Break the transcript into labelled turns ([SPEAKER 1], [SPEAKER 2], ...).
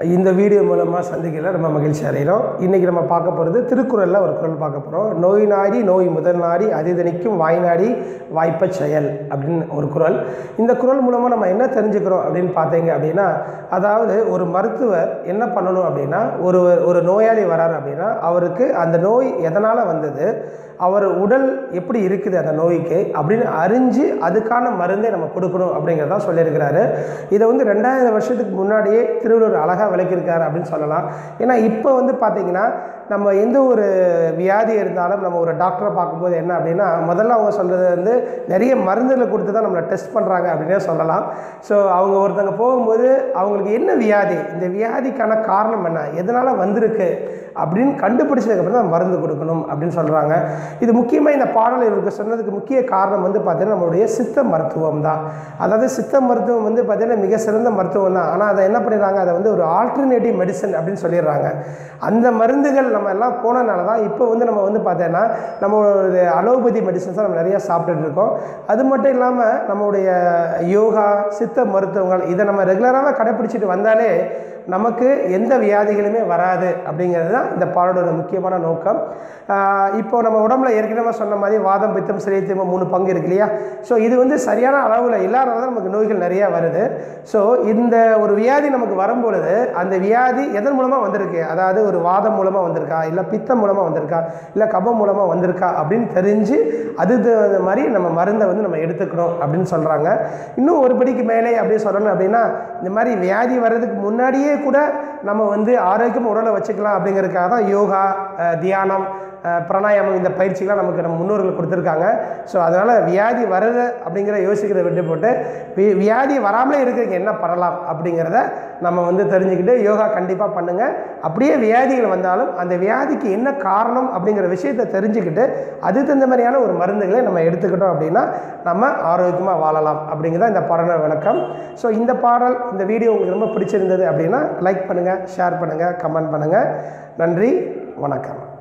[SPEAKER 1] இந்த வீடியோ மூலமாக சந்திக்கல ரொம்ப மகிழ்ச்சி அடைகிறோம் இன்றைக்கி நம்ம பார்க்க போகிறது திருக்குறளில் ஒரு குறள் பார்க்க போகிறோம் நோய் நாடி நோய் முதல் நாடி அதிதனிக்கும் வாய் நாடி வாய்ப்பச் செயல் அப்படின்னு ஒரு குறள் இந்த குறள் மூலமாக நம்ம என்ன தெரிஞ்சுக்கிறோம் அப்படின்னு பார்த்தீங்க அப்படின்னா அதாவது ஒரு மருத்துவர் என்ன பண்ணணும் அப்படின்னா ஒரு ஒரு நோயாளி வராரு அப்படின்னா அவருக்கு அந்த நோய் எதனால் வந்தது அவர் உடல் எப்படி இருக்குது அந்த நோய்க்கு அப்படின்னு அறிஞ்சு அதுக்கான மருந்தை நம்ம கொடுக்கணும் அப்படிங்கிறதா சொல்லியிருக்கிறாரு இதை வந்து ரெண்டாயிரம் வருஷத்துக்கு முன்னாடியே திருவள்ளுவர் அழகாக விளக்கியிருக்காரு அப்படின்னு சொல்லலாம் ஏன்னா இப்போ வந்து பார்த்திங்கன்னா நம்ம எந்த ஒரு வியாதி இருந்தாலும் நம்ம ஒரு டாக்டரை பார்க்கும்போது என்ன அப்படின்னா முதல்ல அவங்க சொல்கிறது வந்து நிறைய மருந்துகளை கொடுத்து தான் நம்மளை டெஸ்ட் பண்ணுறாங்க அப்படின்னே சொல்லலாம் ஸோ அவங்க ஒருத்தங்க போகும்போது அவங்களுக்கு என்ன வியாதி இந்த வியாதிக்கான காரணம் என்ன எதனால் வந்திருக்கு அப்படின்னு கண்டுபிடிச்சதுக்கப்புறம் தான் மருந்து கொடுக்கணும் அப்படின்னு சொல்கிறாங்க இது முக்கியமாக இந்த பாடல் இவருக்கு சொன்னதுக்கு முக்கிய காரணம் வந்து பார்த்திங்கன்னா நம்மளுடைய சித்த மருத்துவம் தான் அதாவது சித்த மருத்துவம் வந்து பார்த்திங்கன்னா மிக சிறந்த மருத்துவம் தான் ஆனால் அதை என்ன பண்ணிடுறாங்க அதை வந்து ஒரு ஆல்டர்னேட்டிவ் மெடிசன் அப்படின்னு சொல்லிடுறாங்க அந்த மருந்துகள் நம்ம எல்லாம் போனனால தான் இப்போ வந்து நம்ம வந்து பார்த்தோன்னா நம்மளுடைய அலோபதி மெடிசன்ஸ் நம்ம நிறையா சாப்பிட்டுட்டு இருக்கோம் அது மட்டும் இல்லாமல் நம்மளுடைய யோகா சித்த மருத்துவங்கள் இதை நம்ம ரெகுலராக கடைப்பிடிச்சிட்டு வந்தாலே நமக்கு எந்த வியாதிகளுமே வராது அப்படிங்கிறது தான் இந்த பாடலோட முக்கியமான நோக்கம் இப்போ நம்ம உடம்புல ஏற்கனவே சொன்ன மாதிரி வாதம் பித்தம் சிறைத்திமம் மூணு பங்கு இருக்கு இல்லையா ஸோ இது வந்து சரியான அளவில் இல்லாதனால தான் நமக்கு நோய்கள் நிறையா வருது ஸோ இந்த ஒரு வியாதி நமக்கு வரும்பொழுது அந்த வியாதி எதன் மூலமாக வந்திருக்கு அதாவது ஒரு வாதம் மூலமாக வந்திருக்கா இல்லை பித்தம் மூலமாக வந்திருக்கா இல்லை கபம் மூலமாக வந்திருக்கா அப்படின்னு தெரிஞ்சு அது தகுந்த மாதிரி நம்ம மருந்தை வந்து நம்ம எடுத்துக்கணும் அப்படின்னு சொல்கிறாங்க இன்னும் ஒரு படிக்கு மேலே அப்படி சொல்லணும் அப்படின்னா இந்த மாதிரி வியாதி வர்றதுக்கு முன்னாடியே கூட நம்ம வந்து ஆரோக்கியம் உடலை வச்சுக்கலாம் அப்படிங்கிறதுக்காக தான் யோகா தியானம் பிராணாயாமம் இந்த பயிற்சிகள்லாம் நமக்கு நம்ம முன்னோர்கள் கொடுத்துருக்காங்க ஸோ அதனால் வியாதி வருது அப்படிங்கிற யோசிக்கிறத விட்டு போட்டு வி வியாதி வராமலே இருக்கிறதுக்கு என்ன பண்ணலாம் அப்படிங்கிறத நம்ம வந்து தெரிஞ்சுக்கிட்டு யோகா கண்டிப்பாக பண்ணுங்கள் அப்படியே வியாதிகள் வந்தாலும் அந்த வியாதிக்கு என்ன காரணம் அப்படிங்கிற விஷயத்தை தெரிஞ்சுக்கிட்டு அது தகுந்த மாதிரியான ஒரு மருந்துகளை நம்ம எடுத்துக்கிட்டோம் அப்படின்னா நம்ம ஆரோக்கியமாக வாழலாம் அப்படிங்கிறத இந்த பாடல விளக்கம் ஸோ இந்த பாடல் இந்த வீடியோ உங்களுக்கு ரொம்ப பிடிச்சிருந்தது அப்படின்னா லைக் பண்ணுங்கள் ஷேர் பண்ணுங்கள் கமெண்ட் பண்ணுங்கள் நன்றி வணக்கம்